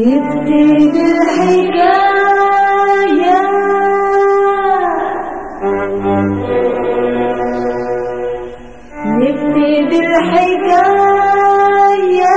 نبتدي الحكاية نبتدي الحكاية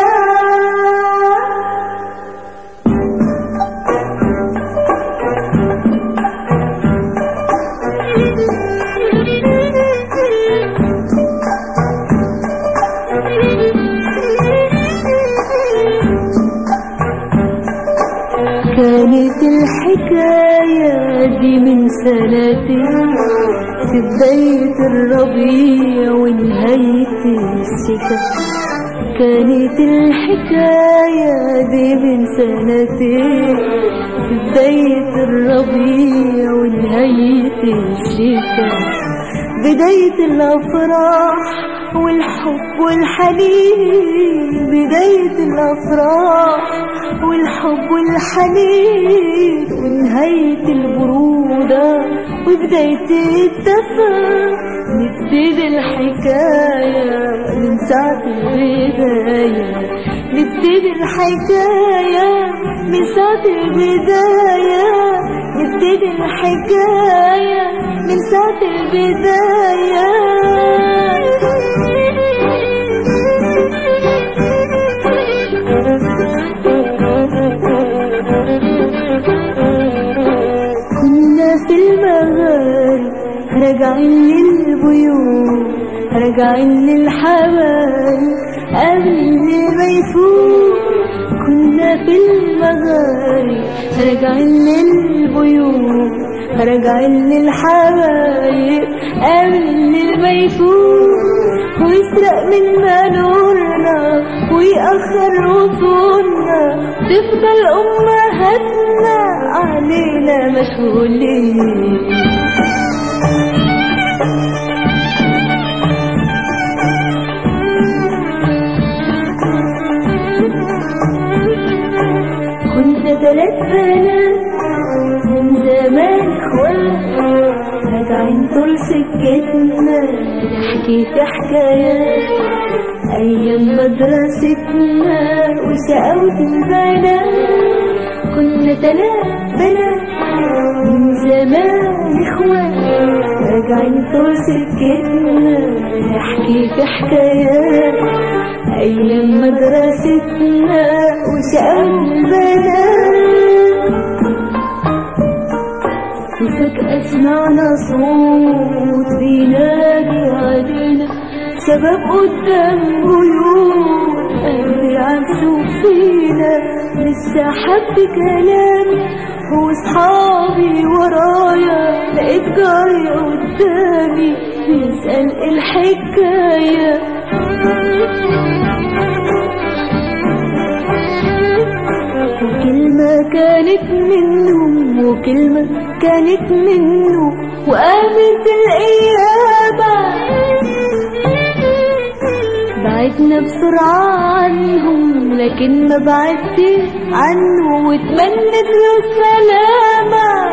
كانت الحكاية دي من سنتين في بداية الربيع ونهاية الشتاء كانت الحكاية دي من سنتين في بداية الربيع ونهاية الشتاء بداية الأفراح والحب والحنين بداية الأفراح والحب والحنين ونهاية البرودة وبداية الدفا نبتدي الحكاية من ساعة البداية نبتدي الحكاية من ساعة البداية نبتدي الحكاية من ساعة البداية كنا في المغارب راجعين للبيوت راجعين للحبايب قبل ما يفوت كنا في المغارب راجعين للبيوت راجعين للحبايب قبل ما يفوت ويسرق منا نورنا ويأخر وصولنا تفضل أمهاتنا علينا مشغولين كنت تلات بنات من زمان اخوات راجعين طول سكتنا نحكي في حكايات ايام مدرستنا وشقاوة البنات كنا تلات بنات من زمان اخوات راجعين طول سكتنا نحكي في حكايات ايام مدرستنا وشقاوة البنات وفجأة سمعنا صوت بينادي علينا شباب قدام بيوت قلبي عكسوا فينا لسه حب كلامي واصحابي ورايا لقيت جاري قدامي بيسأل الحكاية وكلمة كانت منه وكلمة كانت منه وقامت القيامة بعدنا بسرعة عنهم لكن ما بعدت عنه واتمنت له السلامة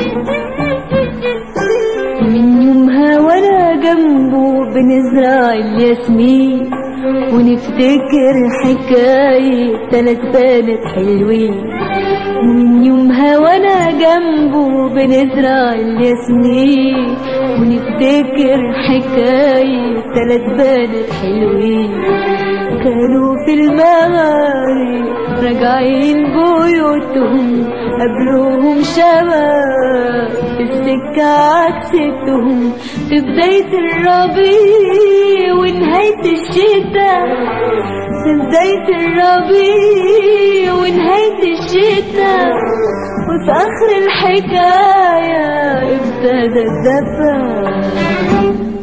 من يومها وانا جنبه بنزرع الياسمين ونفتكر حكاية تلات بنات حلوين ومن يومها وانا جنبه بنزرع الياسمين ونفتكر حكاية تلات بنات حلوين كانوا في المغارب راجعين بيوتهم قبلوهم شباب في السكة عكستهم في بداية الربيع ونهاية الشتاء في بداية الربيع ونهاية الشتاء وفي آخر الحكاية ابتدى الدفا